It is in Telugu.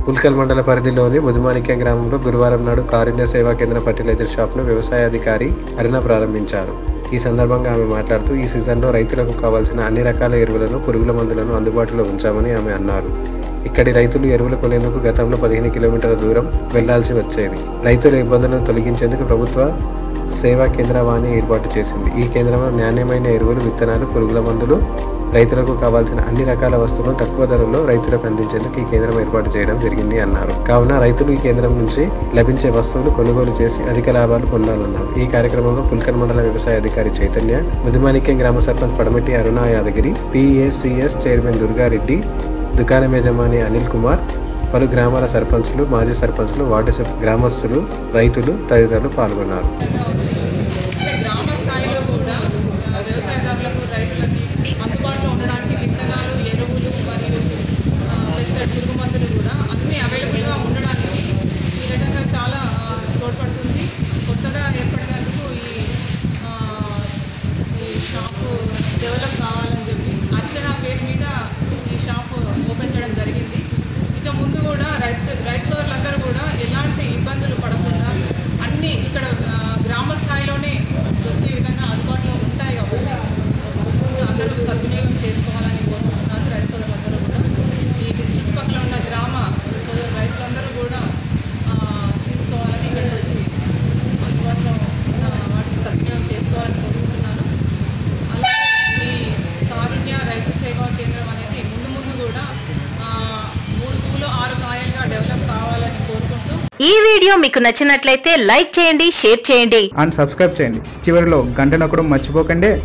ఉల్కల్ మండల పరిధిలోని ముదుమాణిక్యం గ్రామంలో గురువారం నాడు కారుణ్య సేవా కేంద్ర ఫర్టిలైజర్ షాప్ను వ్యవసాయ అధికారి అరుణ ప్రారంభించారు ఈ సందర్భంగా ఆమె మాట్లాడుతూ ఈ సీజన్లో రైతులకు కావాల్సిన అన్ని రకాల ఎరువులను పురుగుల మందులను అందుబాటులో ఉంచామని ఆమె అన్నారు ఇక్కడి రైతులు ఎరువులు కొనేందుకు గతంలో పదిహేను కిలోమీటర్ల దూరం వెళ్లాల్సి వచ్చేది రైతుల ఇబ్బందులను తొలగించేందుకు ప్రభుత్వ సేవా కేంద్రవాణి ఏర్పాటు చేసింది ఈ కేంద్రంలో నాణ్యమైన ఎరువులు విత్తనాలు పురుగుల మందులు రైతులకు కావాల్సిన అన్ని రకాల వస్తువులను తక్కువ ధరలో రైతులకు అందించేందుకు ఈ కేంద్రం ఏర్పాటు చేయడం జరిగింది అన్నారు కావున రైతులు ఈ కేంద్రం నుంచి లభించే వస్తువులు కొనుగోలు చేసి అధిక లాభాలు పొందాలన్నారు ఈ కార్యక్రమంలో పుల్కన్ మండల వ్యవసాయ అధికారి చైతన్య ముదిమాణిక్యం గ్రామ సర్పంచ్ పడమటి అరుణ యాదగిరి పిఏసిఎస్ చైర్మన్ దుర్గారెడ్డి దుకాణం యజమాని అనిల్ కుమార్ పలు గ్రామాల సర్పంచులు మాజీ సర్పంచులు వార్డు సభ్యు- గ్రామస్తులు రైతులు తదితరులు పాల్గొన్నారు అంటే గ్రామ స్థాయిలో కూడా ఆ, వ్యవసాయదారులకు రైతులకి అందుబాటులో ఉండడానికి విత్తనాలు ఎరువులు మరియు పెస్టిసైడ్ పురుగు మందులు కూడా అన్నీ అవైలబుల్గా ఉండడానికి ఈ రకంగా చాలా ఆ, తోడ్పడుతుంది కొత్తగా ఏర్పడినందుకు ఈ ఆ, ఈ షాపు డెవలప్ కావాలని చెప్పి అర్చన పేరు మీద ఈ షాపు ఓపెన్ చేయడం జరిగింది ఇక ముందు కూడా రైతు రైతు సోదరులందరూ కూడా ఎలాంటి ఇబ్బందులు పడకుండా అన్నీ ఇక్కడ ఆ, గ్రామ స్థాయిలోనే దొరికే విధంగా అందుబాటులో ఉంటాయి కాబట్టి ఇంకా అందరూ సద్వినియోగం చేసుకోవాలని కోరుకుంటున్నాను రైతు సోదరులందరూ కూడా ఈ చుట్టుపక్కల ఉన్న గ్రామ సోదరు రైతులందరూ కూడా ఆ, తీసుకోవాలని ఇక్కడికి వచ్చి అందుబాటులో ఉన్న వాటికి సద్వినియోగం చేసుకోవాలని కోరుకుంటున్నాను అలాగే ఈ కారుణ్య రైతు సేవా కేంద్రం అనేది ముందు ముందు కూడా ఆ, మూడు పువ్వులు ఆరు కాయలుగా డెవలప్ కావాలని కోరుకుంటూ ఈ వీడియో మీకు నచ్చినట్లయితే లైక్ చేయండి షేర్ చేయండి అండ్ సబ్స్క్రైబ్ చేయండి చివరిలో గంట నొక్కడం మర్చిపోకండి